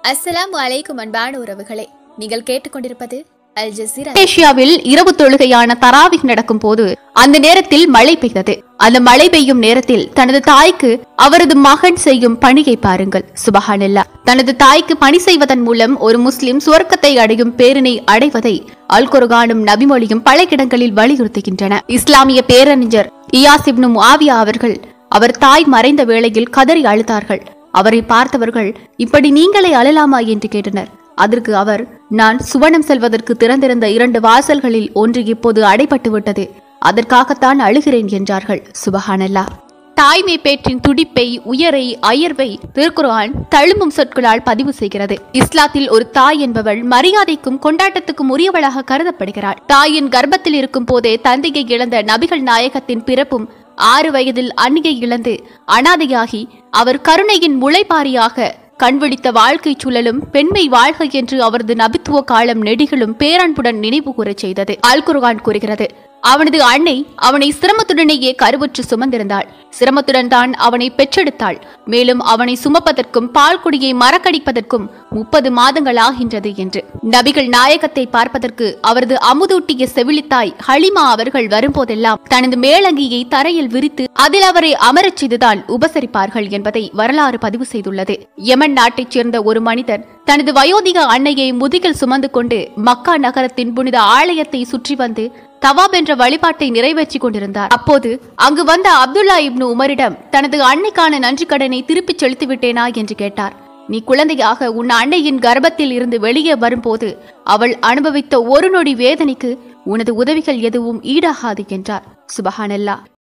அஸ்ஸலாமு அலைக்கும் அன்பான உறவுகளே நீங்கள் கேட்டுக்கொண்டிருப்பது அல் ஜசீரா மலேசியாவில் இரவு தொழுகையான தராவிக் நடக்கும் போது அந்த நேரத்தில் மழை பெய்தது அந்த மழை பெய்யும் நேரத்தில் தனது தாய்க்கு அவரது மகன் செய்யும் பணியை பாருங்கள் சுபஹானல்லா தனது தாய்க்கு பணி செய்வதன் மூலம் ஒரு முஸ்லிம் சுவர்க்கத்தை அடையும் பேரினை அடைவதை அல் குர்ஆனும் நபிமொழியும் பல இடங்களில் வலியுறுத்துகின்றன இஸ்லாமிய பேரறிஞர் இயாஸ் இப்னு முஆவியா அவர்கள் அவர் தாய் மறைந்த வேளையில் கதறி அழுதார்கள் அவரை பார்த்தவர்கள் இப்படி நீங்களே அழலாமா என்று கேட்டனர் அதற்கு அவர் நான் சுவனம் செல்வதற்கு திறந்திருந்த இரண்டு வாசல்களில் ஒன்று இப்போது அடைபட்டு விட்டது அதற்காகத்தான் அழுகிறேன் என்றார்கள் சுபஹானல்லா தாய்மை பேற்றின் துடிப்பை உயரை அயர்வை திருக்குர்ஆன் தழும்பும் சொற்களால் பதிவு செய்கிறது இஸ்லாத்தில் ஒரு தாய் என்பவள் மரியாதைக்கும் கொண்டாட்டத்துக்கும் உரியவளாக கருதப்படுகிறாள் தாயின் கர்ப்பத்தில் இருக்கும் போதே தந்தையை இழந்த நபிகள் நாயகத்தின் பிறப்பும் ஆறு வயதில் அன்னியை இழந்து அனாதையாகி அவர் கருணையின் முளைப்பாரியாக கண்விழித்த வாழ்க்கை சூழலும் பெண்மை வாழ்க என்று அவரது நபித்துவ காலம் நெடிகளும் பேரன்புடன் நினைவு கூறச் செய்தது அல் குர்ஆன் கூறுகிறது அவனது அன்னை அவனை சிரமத்துடனேயே கருவுற்று சுமந்திருந்தாள் சிரமத்துடன் தான் அவனை பெற்றெடுத்தாள் மேலும் அவனை சுமப்பதற்கும் பால் குடியை மறக்கடிப்பதற்கும் முப்பது மாதங்கள் ஆகின்றது என்று நபிகள் நாயகத்தை பார்ப்பதற்கு அவரது அமுதூட்டிய செவிலித்தாய் ஹலிமா அவர்கள் வரும்போதெல்லாம் தனது மேலங்கியை தரையில் விரித்து அதில் அவரை அமரச் செய்துதான் உபசரிப்பார்கள் என்பதை வரலாறு பதிவு செய்துள்ளது யமன் நாட்டைச் சேர்ந்த ஒரு மனிதர் தனது வயோதிக அன்னையை முதுகில் சுமந்து கொண்டு மக்கா நகரத்தின் புனித ஆலயத்தை சுற்றி வந்து தவாப் என்ற வழிபாட்டை நிறைவேற்றிக் கொண்டிருந்தார் அப்போது அங்கு வந்த அப்துல்லா இப்னு உமரிடம் தனது அன்னைக்கான நன்றி கடனை திருப்பிச் செலுத்தி விட்டேனா என்று கேட்டார் நீ குழந்தையாக உன் அன்னையின் கர்ப்பத்தில் இருந்து வெளியே வரும்போது அவள் அனுபவித்த ஒரு நொடி வேதனைக்கு உனது உதவிகள் எதுவும் ஈடாகாது என்றார் சுபஹானல்லா